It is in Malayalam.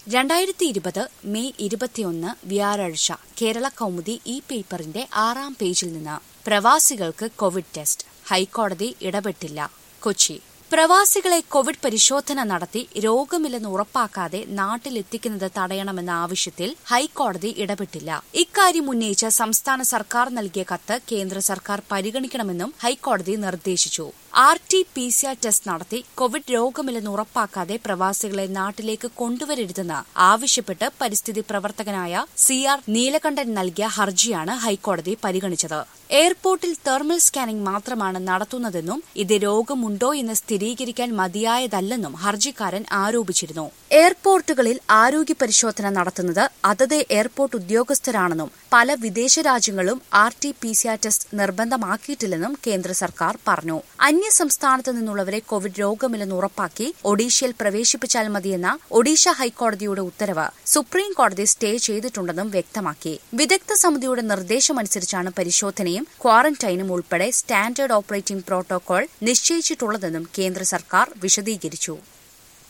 രണ്ടായിരത്തി ഇരുപത് മെയ് ഇരുപത്തിയൊന്ന് വ്യാഴാഴ്ച കേരള കൗമുദി ഈ പേപ്പറിന്റെ ആറാം പേജിൽ നിന്ന് പ്രവാസികൾക്ക് കോവിഡ് ടെസ്റ്റ് ഹൈക്കോടതി ഇടപെട്ടില്ല കൊച്ചി പ്രവാസികളെ കോവിഡ് പരിശോധന നടത്തി രോഗമില്ലെന്ന് ഉറപ്പാക്കാതെ നാട്ടിലെത്തിക്കുന്നത് തടയണമെന്ന ആവശ്യത്തിൽ ഹൈക്കോടതി ഇടപെട്ടില്ല ഇക്കാര്യം ഉന്നയിച്ച് സംസ്ഥാന സർക്കാർ നൽകിയ കത്ത് കേന്ദ്ര സർക്കാർ പരിഗണിക്കണമെന്നും ഹൈക്കോടതി നിർദ്ദേശിച്ചു R T P C R test നടത്തി കോവിഡ് രോഗമില്ലെന്ന് ഉറപ്പാക്കാതെ പ്രവാസികളെ നാട്ടിലേക്ക് കൊണ്ടുവരരുതെന്ന് ആവശ്യപ്പെട്ട് പരിസ്ഥിതി പ്രവർത്തകനായ സി ആർ നീലകണ്ഠൻ നൽകിയ ഹർജിയാണ് ഹൈക്കോടതി പരിഗണിച്ചത് എയർപോർട്ടിൽ തെർമൽ സ്കാനിംഗ് മാത്രമാണ് നടത്തുന്നതെന്നും ഇത് രോഗമുണ്ടോ എന്ന് സ്ഥിരീകരിക്കാൻ മതിയായതല്ലെന്നും ഹർജിക്കാരൻ ആരോപിച്ചിരുന്നു എയർപോർട്ടുകളിൽ ആരോഗ്യ പരിശോധന നടത്തുന്നത് അതത് എയർപോർട്ട് ഉദ്യോഗസ്ഥരാണെന്നും പല വിദേശ രാജ്യങ്ങളും R T P C R test നിർബന്ധമാക്കിയിട്ടില്ലെന്നും കേന്ദ്ര സർക്കാർ പറഞ്ഞു അന്യ സംസ്ഥാനത്ത് നിന്നുള്ളവരെ കോവിഡ് രോഗമില്ലെന്ന് ഉറപ്പാക്കി ഒഡീഷയിൽ പ്രവേശിപ്പിച്ചാൽ മതിയെന്ന ഒഡീഷ ഹൈക്കോടതിയുടെ ഉത്തരവ് സുപ്രീം കോടതി സ്റ്റേ ചെയ്തിട്ടുണ്ടെന്നും വ്യക്തമാക്കി വിദഗ്ധ സമിതിയുടെ നിർദ്ദേശമനുസരിച്ചാണ് പരിശോധനയും ക്വാറന്റൈനും ഉൾപ്പെടെ സ്റ്റാൻഡേർഡ് ഓപ്പറേറ്റിംഗ് പ്രോട്ടോകോൾ നിശ്ചയിച്ചിട്ടുള്ളതെന്നും കേന്ദ്ര സർക്കാർ വിശദീകരിച്ചു